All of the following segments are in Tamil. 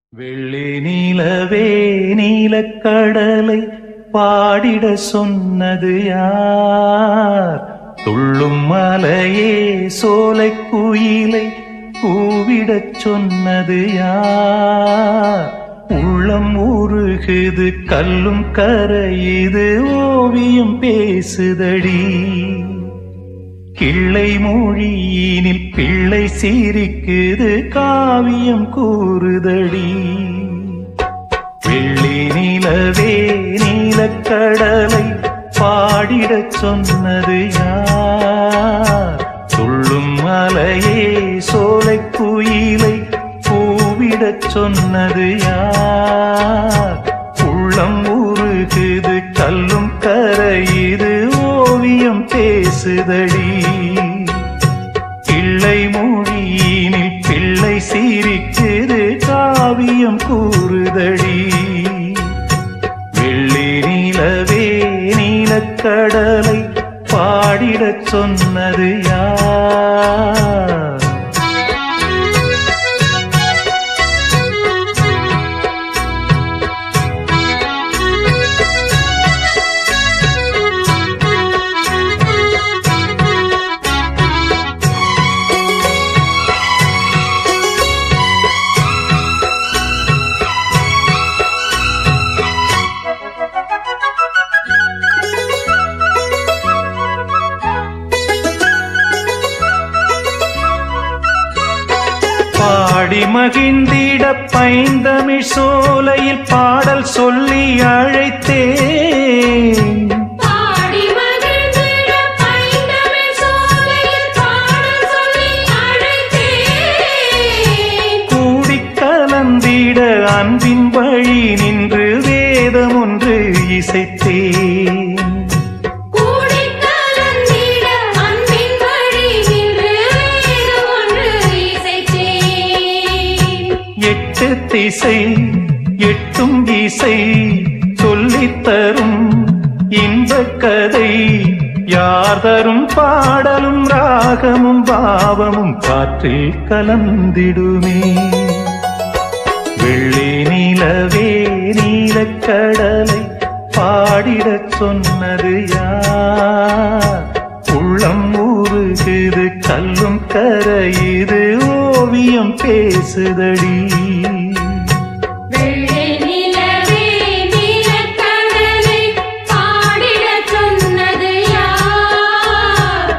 வெள்ளி நீலவே நீலக்கடலை பாடிட சொன்னது யார் துள்ளும் மலையே சோலை குயிலை கூவிடச் சொன்னது யார் உள்ளம் உருகுது கல்லும் கரையுது ஓவியம் பேசுதடி கிள்ளை மொழியினில் பிள்ளை சிரிக்குது காவியம் கூறுதடி வெள்ளி நிலவே நீலக்கடலை பாடிடச் சொன்னது யார் துள்ளும் மலையே சோலை குயிலை பூவிடச் சொன்னது யார் உள்ளம் உருகுது கல்லும் கரையுது ஓவியம் பேசுதடி பிள்ளை மொழியினில் பிள்ளை சிரிக்குது காவியம் கூறுதடி வெள்ளி நீலவே நீலக்கடலை பாடிடச் சொன்னது யார் பாடி மகிழ்ந்திட பைந்தமிழ் சோலையில் பாடல் சொல்லி அழைத்தேன் பாடி மகிழ்ந்திட பைந்தமிழ் சோலையில் பாடல் சொல்லி அழைத்தேன். கூடிக் கலந்திட அன்பின் வழி நின்று வேதம் ஒன்று இசைத்தேன் கூடிக் கலந்திட அன்பின் வழி நின்று வேதம் ஒன்று இசைத்தேன். எட்டு திசை எட்டும் இசை சொல்லித் தரும் இன்பக் கதை யார் தரும் பாடலும் ராகமும் பாவமும் காற்றில் கலந்திடுமே வெள்ளி நிலவே நீலக்கடலை பாடிடச் சொன்னது யார் உள்ளம் ஊறுகுது கல்லும் கரையுது ஓவியம் பேசுதடி வெள்ளை நிலவே நீலக்கடலை பாடிடச் சொன்னது யார்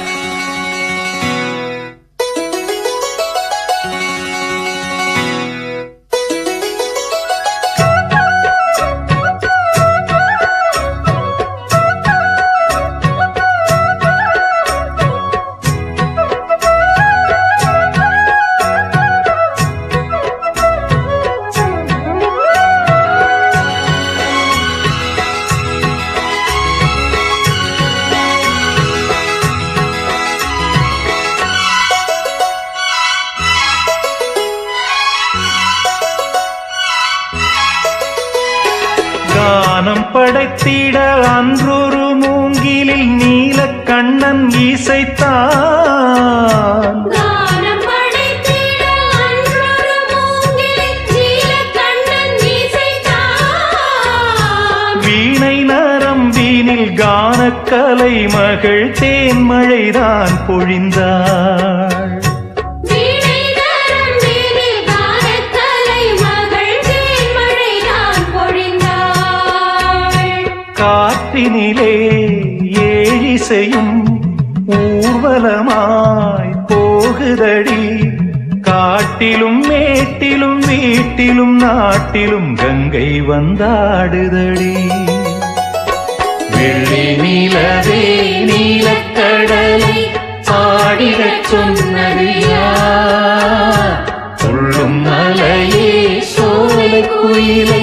கானம் படைத்திட அன்றொரு மூங்கிலில் நீலக்கண்ணன் இசைத்தான் கானம் படைத்திட அன்றொரு மூங்கிலில் நீலக்கண்ணன் இசைத்தான். வீணை நரம்பினில் கானக்கலை மகள் தேன்மழைதான் பொழிந்தாள் வீணை நரம்பினில் கானக்கலை மகள் தேன்மழைதான் பொழிந்தாள். காற்றினிலே ஏழிசையும் ஊர்வலமாய் போகுதடி காட்டிலும் மேட்டிலும் வீட்டிலும் நாட்டிலும் கங்கை வந்தாடுதடி வெள்ளி நீலவே நீலக்கடலை பாடிடச் சொன்னது யார் துள்ளும் மலையே சோலை குயிலை